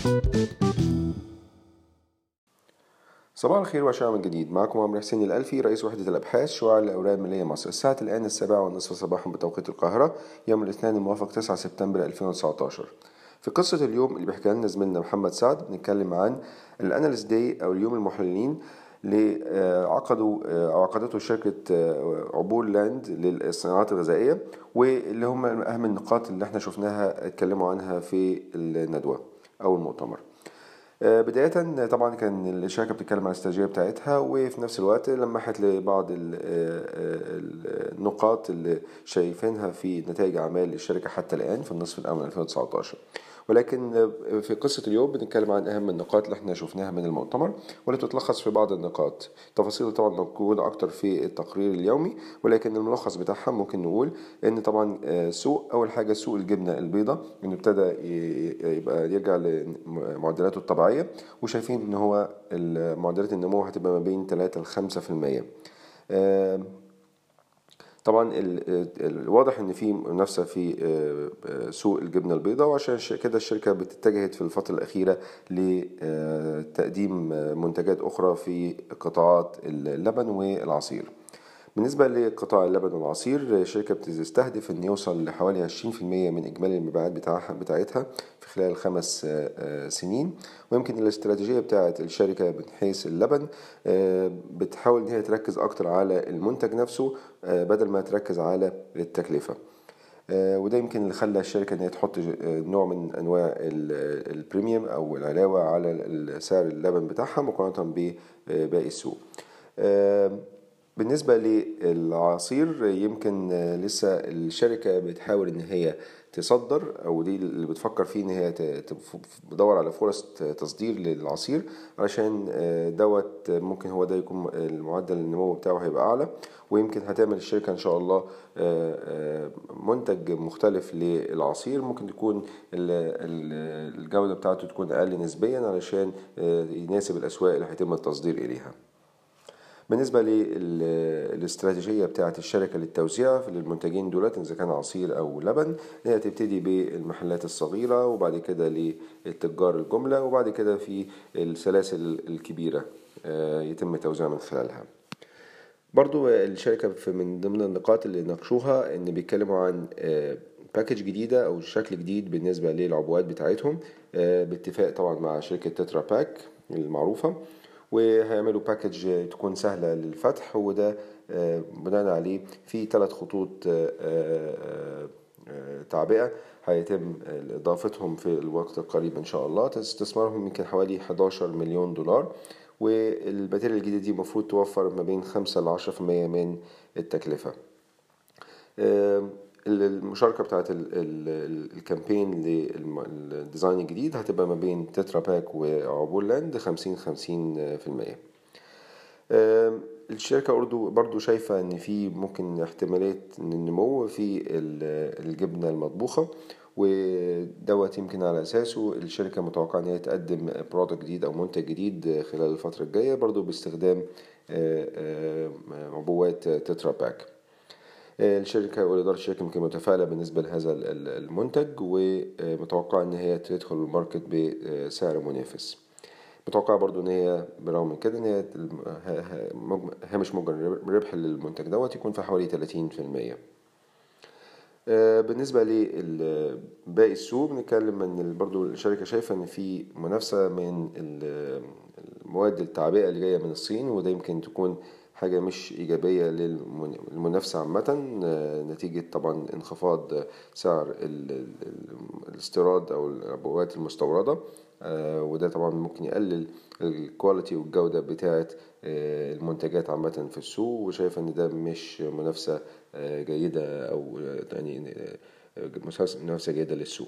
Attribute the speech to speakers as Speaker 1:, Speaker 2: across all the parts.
Speaker 1: صباح الخير وعشاء من جديد معكم عمرو حسين الألفي رئيس وحدة الأبحاث شعاع الأوراق المالية مصر الساعة الآن السابعة والنصف صباحا بتوقيت القاهرة يوم الاثنين الموافق 9 سبتمبر 2019 في قصة اليوم اللي بيحكي لنا زميلنا محمد سعد بنتكلم عن الأناليست داي أو اليوم المحللين اللي عقدوا أو عقدته شركة عبور لاند للصناعات الغذائية واللي هم أهم النقاط اللي احنا شفناها اتكلموا عنها في الندوة أو المؤتمر بداية طبعا كان الشركة بتتكلم عن الاستراتيجية بتاعتها وفي نفس الوقت لمحت لبعض النقاط اللي شايفينها في نتائج أعمال الشركة حتى الآن في النصف الأول من 2019 ولكن في قصة اليوم بنتكلم عن أهم النقاط اللي احنا شفناها من المؤتمر واللي تتلخص في بعض النقاط تفاصيل طبعا موجودة أكتر في التقرير اليومي ولكن الملخص بتاعها ممكن نقول إن طبعا سوق أول حاجة سوق الجبنة البيضاء إنه ابتدى يبقى يرجع لمعدلاته الطبيعية وشايفين إن هو معدلات النمو هتبقى ما بين 3 ل 5% طبعا الواضح ان في منافسه في سوق الجبنه البيضاء وعشان كده الشركه بتتجهت في الفتره الاخيره لتقديم منتجات اخرى في قطاعات اللبن والعصير بالنسبة لقطاع اللبن والعصير الشركة بتستهدف أن يوصل لحوالي 20% من إجمالي المبيعات بتاعها بتاعتها في خلال خمس سنين ويمكن الاستراتيجية بتاعت الشركة من حيث اللبن بتحاول أن هي تركز أكتر على المنتج نفسه بدل ما تركز على التكلفة وده يمكن اللي خلى الشركة ان هي تحط نوع من انواع البريميوم او العلاوة على سعر اللبن بتاعها مقارنة بباقي السوق بالنسبة للعصير يمكن لسه الشركة بتحاول ان هي تصدر او دي اللي بتفكر فيه ان هي تدور على فرص تصدير للعصير علشان دوت ممكن هو ده يكون المعدل النمو بتاعه هيبقى اعلى ويمكن هتعمل الشركة ان شاء الله منتج مختلف للعصير ممكن تكون الجودة بتاعته تكون اقل نسبيا علشان يناسب الاسواق اللي هيتم التصدير اليها بالنسبة للاستراتيجية بتاعة الشركة للتوزيع للمنتجين دولت إذا كان عصير أو لبن هي تبتدي بالمحلات الصغيرة وبعد كده للتجار الجملة وبعد كده في السلاسل الكبيرة يتم التوزيع من خلالها برضو الشركة في من ضمن النقاط اللي ناقشوها إن بيتكلموا عن باكج جديدة أو شكل جديد بالنسبة للعبوات بتاعتهم باتفاق طبعا مع شركة تترا باك المعروفة وهيعملوا باكج تكون سهلة للفتح وده بناء عليه في ثلاث خطوط تعبئة هيتم إضافتهم في الوقت القريب إن شاء الله استثمارهم يمكن حوالي 11 مليون دولار والباتريا الجديدة دي المفروض توفر ما بين 5 ل 10% من التكلفة المشاركة بتاعت الكامبين للديزاين الجديد هتبقى ما بين تترا باك وعبور لاند خمسين خمسين في المية الشركة برضو, برضو شايفة ان في ممكن احتمالات النمو في الجبنة المطبوخة ودوت يمكن على اساسه الشركة متوقعة ان هي تقدم برودكت جديد او منتج جديد خلال الفترة الجاية برضو باستخدام عبوات تترا باك الشركة وإدارة الشركة يمكن متفائلة بالنسبة لهذا المنتج ومتوقعة إن هي تدخل الماركت بسعر منافس متوقعة برضو إن هي بالرغم من كده إن هي هامش مجرى الربح للمنتج دوت يكون في حوالي 30% بالنسبة لباقي السوق بنتكلم ان برضو الشركة شايفة ان في منافسة من المواد التعبئة اللي جاية من الصين وده يمكن تكون حاجة مش إيجابية للمنافسة عامة نتيجة طبعا انخفاض سعر الاستيراد أو العبوات المستوردة وده طبعا ممكن يقلل الكواليتي والجودة بتاعة المنتجات عامة في السوق وشايف إن ده مش منافسة جيدة أو يعني منافسة جيدة للسوق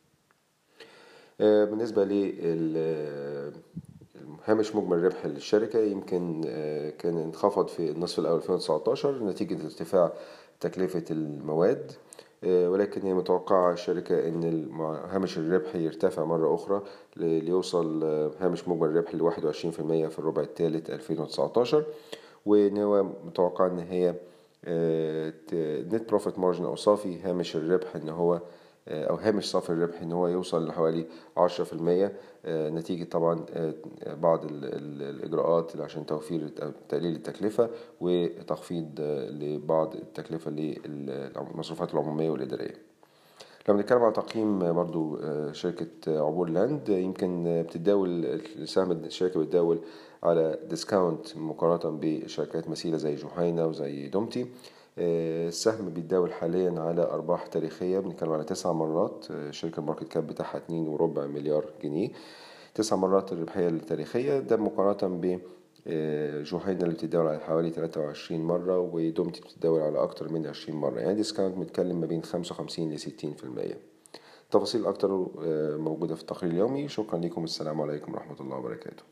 Speaker 1: بالنسبة لل هامش مجمل الربح للشركة يمكن كان انخفض في النصف الأول 2019 نتيجة ارتفاع تكلفة المواد ولكن هي متوقعة الشركة أن هامش الربح يرتفع مرة أخرى ليوصل هامش مجمل الربح ل 21% في الربع الثالث 2019 وإن هو متوقع أن هي نت بروفيت مارجن أو صافي هامش الربح أن هو أو هامش صافي الربح إن هو يوصل لحوالي عشرة في المية نتيجة طبعا بعض الإجراءات عشان توفير أو تقليل التكلفة وتخفيض لبعض التكلفة للمصروفات العمومية والإدارية لو بنتكلم على تقييم برضو شركة عبور لاند يمكن بتتداول سهم الشركة بتتداول على ديسكاونت مقارنة بشركات مثيلة زي جوهينا وزي دومتي السهم بيتداول حاليا على أرباح تاريخية بنتكلم على تسع مرات شركة الماركت كاب بتاعها اتنين وربع مليار جنيه تسع مرات الربحية التاريخية ده مقارنة ب جوهينا اللي بتتداول على حوالي 23 مرة ودومتي بتتداول على أكتر من 20 مرة يعني ديسكاونت بنتكلم ما بين 55 ل 60% تفاصيل أكتر موجودة في التقرير اليومي شكرا لكم السلام عليكم ورحمة الله وبركاته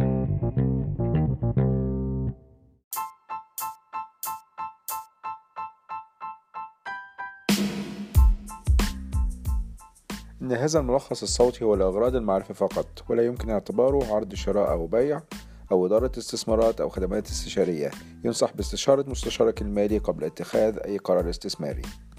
Speaker 2: إن هذا الملخص الصوتي هو لأغراض المعرفة فقط ولا يمكن اعتباره عرض شراء أو بيع أو إدارة استثمارات أو خدمات استشارية ينصح باستشارة مستشارك المالي قبل اتخاذ أي قرار استثماري